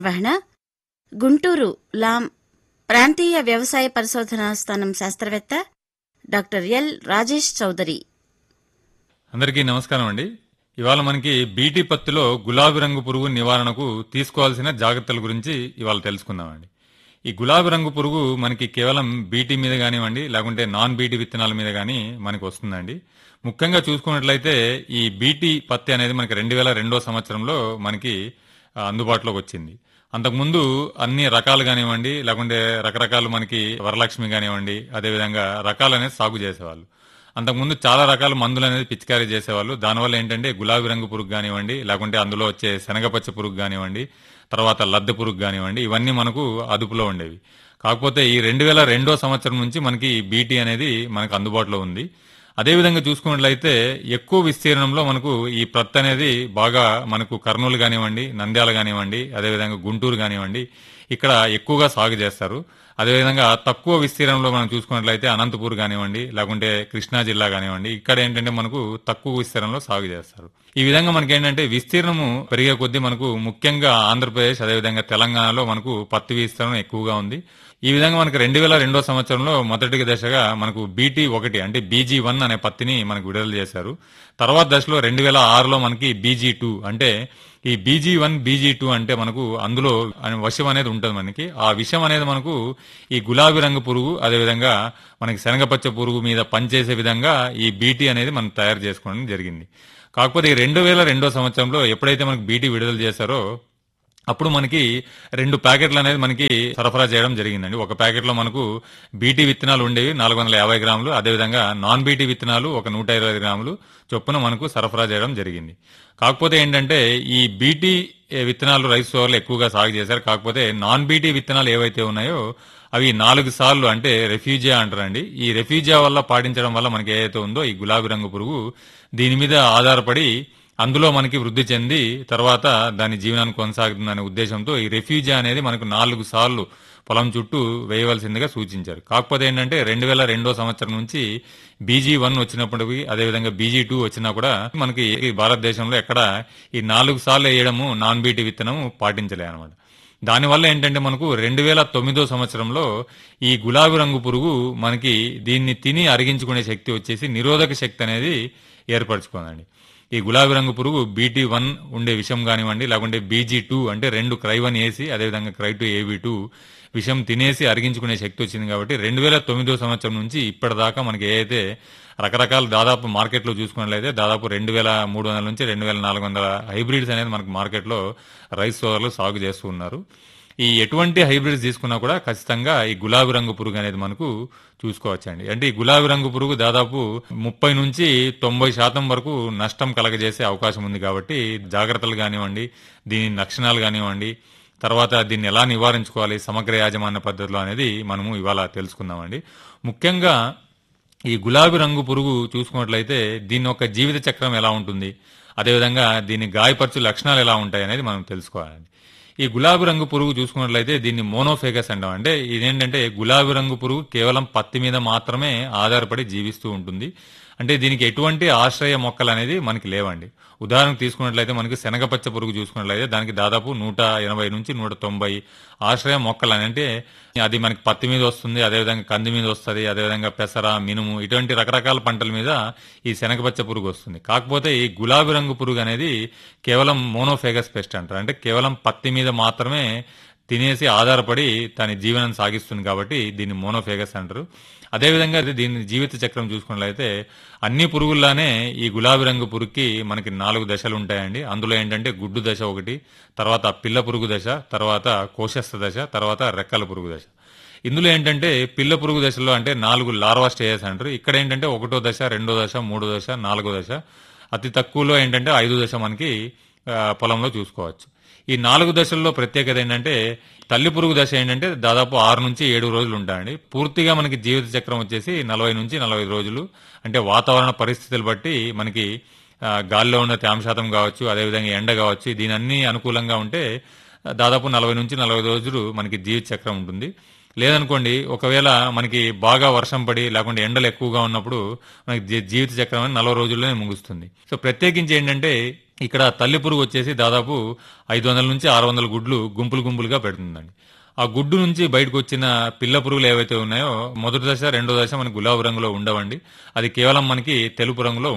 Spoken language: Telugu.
నిర్వహణ గుంటూరు లాం ప్రాంతీయ వ్యవసాయ పరిశోధనా స్థానం శాస్త్రవేత్త డాక్టర్ ఎల్ రాజేష్ చౌదరి అందరికీ నమస్కారం అండి ఇవాళ మనకి బీటీ పత్తిలో గులాబీ రంగు పురుగు నివారణకు తీసుకోవాల్సిన జాగ్రత్తల గురించి ఇవాళ తెలుసుకుందామండి ఈ గులాబీ రంగు పురుగు మనకి కేవలం బీటీ మీద కానివ్వండి లేకుంటే నాన్ బీటీ విత్తనాల మీద కానీ మనకి వస్తుందండి ముఖ్యంగా చూసుకున్నట్లయితే ఈ బీటీ పత్తి అనేది మనకి రెండు వేల రెండో సంవత్సరంలో మనకి ఆ, అందుబాటులోకి వచ్చింది అంతకుముందు అన్ని రకాలు కానివ్వండి లేకుంటే రకరకాలు మనకి వరలక్ష్మి కానివ్వండి అదేవిధంగా రకాలు అనేది సాగు చేసేవాళ్ళు అంతకుముందు చాలా రకాల మందులు అనేది పిచికారీ చేసేవాళ్ళు దానివల్ల ఏంటంటే గులాబీ రంగు పురుగు కానివ్వండి లేకుంటే అందులో వచ్చే శనగపచ్చ పురుగు కానివ్వండి తర్వాత లద్దె పురుగు కానివ్వండి ఇవన్నీ మనకు అదుపులో ఉండేవి కాకపోతే ఈ రెండు వేల రెండో సంవత్సరం నుంచి మనకి బీటీ అనేది మనకు అందుబాటులో ఉంది అదేవిధంగా చూసుకున్నట్లయితే ఎక్కువ విస్తీర్ణంలో మనకు ఈ ప్రత్ అనేది బాగా మనకు కర్నూలు కానివ్వండి నంద్యాల కానివ్వండి అదేవిధంగా గుంటూరు కానివ్వండి ఇక్కడ ఎక్కువగా సాగు చేస్తారు అదేవిధంగా తక్కువ విస్తీర్ణంలో మనం చూసుకున్నట్లయితే అనంతపూర్ కానివ్వండి లేకుంటే కృష్ణా జిల్లా కానివ్వండి ఇక్కడ ఏంటంటే మనకు తక్కువ విస్తీర్ణంలో సాగు చేస్తారు ఈ విధంగా మనకి ఏంటంటే విస్తీర్ణము పెరిగే కొద్దీ మనకు ముఖ్యంగా ఆంధ్రప్రదేశ్ అదేవిధంగా తెలంగాణలో మనకు పత్తి విస్తీర్ణం ఎక్కువగా ఉంది ఈ విధంగా మనకి రెండు వేల రెండో సంవత్సరంలో మొదటి దశగా మనకు బీటీ ఒకటి అంటే బీజీ వన్ అనే పత్తిని మనకు విడుదల చేశారు తర్వాత దశలో రెండు వేల ఆరులో మనకి బీజీ టూ అంటే ఈ బీజీ వన్ బీజీ టూ అంటే మనకు అందులో అనే విషం అనేది ఉంటుంది మనకి ఆ విషం అనేది మనకు ఈ గులాబీ రంగు పురుగు అదేవిధంగా మనకి శనగపచ్చ పురుగు మీద పనిచేసే విధంగా ఈ బీటీ అనేది మనం తయారు చేసుకోవడం జరిగింది కాకపోతే ఈ రెండు వేల రెండో సంవత్సరంలో ఎప్పుడైతే మనకు బీటీ విడుదల చేశారో అప్పుడు మనకి రెండు ప్యాకెట్లు అనేది మనకి సరఫరా చేయడం జరిగిందండి ఒక ప్యాకెట్ లో మనకు బీటీ విత్తనాలు ఉండేవి నాలుగు వందల యాభై గ్రాములు అదేవిధంగా నాన్ బీటీ విత్తనాలు ఒక నూట ఇరవై గ్రాములు చొప్పున మనకు సరఫరా చేయడం జరిగింది కాకపోతే ఏంటంటే ఈ బీటీ విత్తనాలు రైస్ ఫ్లోర్లు ఎక్కువగా సాగు చేశారు కాకపోతే నాన్ బీటీ విత్తనాలు ఏవైతే ఉన్నాయో అవి నాలుగు సార్లు అంటే రెఫ్యూజియా అంటారండి ఈ రెఫ్యూజియా వల్ల పాటించడం వల్ల మనకి ఏదైతే ఉందో ఈ గులాబీ రంగు పురుగు దీని మీద ఆధారపడి అందులో మనకి వృద్ధి చెంది తర్వాత దాని జీవనాన్ని కొనసాగుతుందనే ఉద్దేశంతో ఈ రెఫ్యూజీ అనేది మనకు నాలుగు సార్లు పొలం చుట్టూ వేయవలసిందిగా సూచించారు కాకపోతే ఏంటంటే రెండు వేల రెండో సంవత్సరం నుంచి బీజీ వన్ వచ్చినప్పటికీ అదేవిధంగా బీజీ టూ వచ్చినా కూడా మనకి ఈ భారతదేశంలో ఎక్కడ ఈ నాలుగు సార్లు వేయడము నాన్ బీటీ విత్తనము పాటించలే అనమాట దానివల్ల ఏంటంటే మనకు రెండు వేల తొమ్మిదో సంవత్సరంలో ఈ గులాబీ రంగు పురుగు మనకి దీన్ని తిని అరిగించుకునే శక్తి వచ్చేసి నిరోధక శక్తి అనేది ఏర్పరచుకుందండి ఈ గులాబీ రంగు పురుగు బీటీ వన్ ఉండే విషం కానివ్వండి లేకుంటే బీజీ టూ అంటే రెండు క్రై వన్ ఏసి అదేవిధంగా క్రై టూ ఏబీ టూ విషం తినేసి అరిగించుకునే శక్తి వచ్చింది కాబట్టి రెండు వేల తొమ్మిదో సంవత్సరం నుంచి ఇప్పటిదాకా మనకి ఏదైతే రకరకాల దాదాపు మార్కెట్లో చూసుకున్నట్లయితే దాదాపు రెండు వేల మూడు వందల నుంచి రెండు వేల నాలుగు వందల హైబ్రిడ్స్ అనేది మనకు మార్కెట్లో రైస్ సోవర్లు సాగు చేస్తూ ఉన్నారు ఈ ఎటువంటి హైబ్రిడ్స్ తీసుకున్నా కూడా ఖచ్చితంగా ఈ గులాబీ రంగు పురుగు అనేది మనకు చూసుకోవచ్చండి అంటే ఈ గులాబీ రంగు పురుగు దాదాపు ముప్పై నుంచి తొంభై శాతం వరకు నష్టం కలగజేసే అవకాశం ఉంది కాబట్టి జాగ్రత్తలు కానివ్వండి దీని లక్షణాలు కానివ్వండి తర్వాత దీన్ని ఎలా నివారించుకోవాలి సమగ్ర యాజమాన్య పద్ధతిలో అనేది మనము ఇవాళ తెలుసుకుందామండి ముఖ్యంగా ఈ గులాబీ రంగు పురుగు చూసుకున్నట్లయితే దీని యొక్క జీవిత చక్రం ఎలా ఉంటుంది అదేవిధంగా దీని గాయపరచు లక్షణాలు ఎలా ఉంటాయి అనేది మనం తెలుసుకోవాలండి ఈ గులాబీ రంగు పురుగు చూసుకున్నట్లయితే దీన్ని మోనోఫేగస్ అంటాం అంటే ఇదేంటంటే గులాబీ రంగు పురుగు కేవలం పత్తి మీద మాత్రమే ఆధారపడి జీవిస్తూ ఉంటుంది అంటే దీనికి ఎటువంటి ఆశ్రయ మొక్కలు అనేది మనకి లేవండి ఉదాహరణకు తీసుకున్నట్లయితే మనకి శనగపచ్చ పురుగు చూసుకున్నట్లయితే దానికి దాదాపు నూట ఎనభై నుంచి నూట తొంభై ఆశ్రయ మొక్కలు అని అంటే అది మనకి పత్తి మీద వస్తుంది అదేవిధంగా కంది మీద వస్తుంది అదేవిధంగా పెసర మినుము ఇటువంటి రకరకాల పంటల మీద ఈ శనగపచ్చ పురుగు వస్తుంది కాకపోతే ఈ గులాబీ రంగు పురుగు అనేది కేవలం మోనోఫేగస్ పెస్ట్ అంటారు అంటే కేవలం పత్తి మీద మాత్రమే తినేసి ఆధారపడి తన జీవనం సాగిస్తుంది కాబట్టి దీన్ని మోనోఫేగస్ అంటారు అదేవిధంగా ఇది దీని జీవిత చక్రం చూసుకున్నట్లయితే అన్ని పురుగుల్లానే ఈ గులాబీ రంగు పురుగుకి మనకి నాలుగు దశలు ఉంటాయండి అందులో ఏంటంటే గుడ్డు దశ ఒకటి తర్వాత పిల్ల పురుగు దశ తర్వాత కోశస్థ దశ తర్వాత రెక్కల పురుగు దశ ఇందులో ఏంటంటే పిల్ల పురుగు దశలో అంటే నాలుగు లార్వా స్టేజెస్ అంటారు ఇక్కడ ఏంటంటే ఒకటో దశ రెండో దశ మూడో దశ నాలుగో దశ అతి తక్కువలో ఏంటంటే ఐదు దశ మనకి ఆ, పొలంలో చూసుకోవచ్చు ఈ నాలుగు దశల్లో ప్రత్యేకత ఏంటంటే తల్లి పురుగు దశ ఏంటంటే దాదాపు ఆరు నుంచి ఏడు రోజులు ఉంటాయండి పూర్తిగా మనకి జీవిత చక్రం వచ్చేసి నలభై నుంచి నలభై రోజులు అంటే వాతావరణ పరిస్థితులు బట్టి మనకి ఆ, గాలిలో ఉన్న తేమ శాతం కావచ్చు అదేవిధంగా ఎండ కావచ్చు దీని అన్ని అనుకూలంగా ఉంటే ఆ, దాదాపు నలభై నుంచి నలభై రోజులు మనకి జీవిత చక్రం ఉంటుంది లేదనుకోండి ఒకవేళ మనకి బాగా వర్షం పడి లేకుంటే ఎండలు ఎక్కువగా ఉన్నప్పుడు మనకి జీ- జీవిత చక్రం అనేది నలభై రోజుల్లోనే ముగుస్తుంది సో ప్రత్యేకించి ఏంటంటే ఇక్కడ తల్లి పురుగు వచ్చేసి దాదాపు ఐదు వందల నుంచి ఆరు వందల గుడ్లు గుంపులు గుంపులుగా పెడుతుందండి ఆ గుడ్డు నుంచి బయటకు వచ్చిన పిల్ల పురుగులు ఏవైతే ఉన్నాయో మొదటి దశ రెండో దశ మనకి గులాబీ రంగులో ఉండవండి అది కేవలం మనకి తెలుపు రంగులో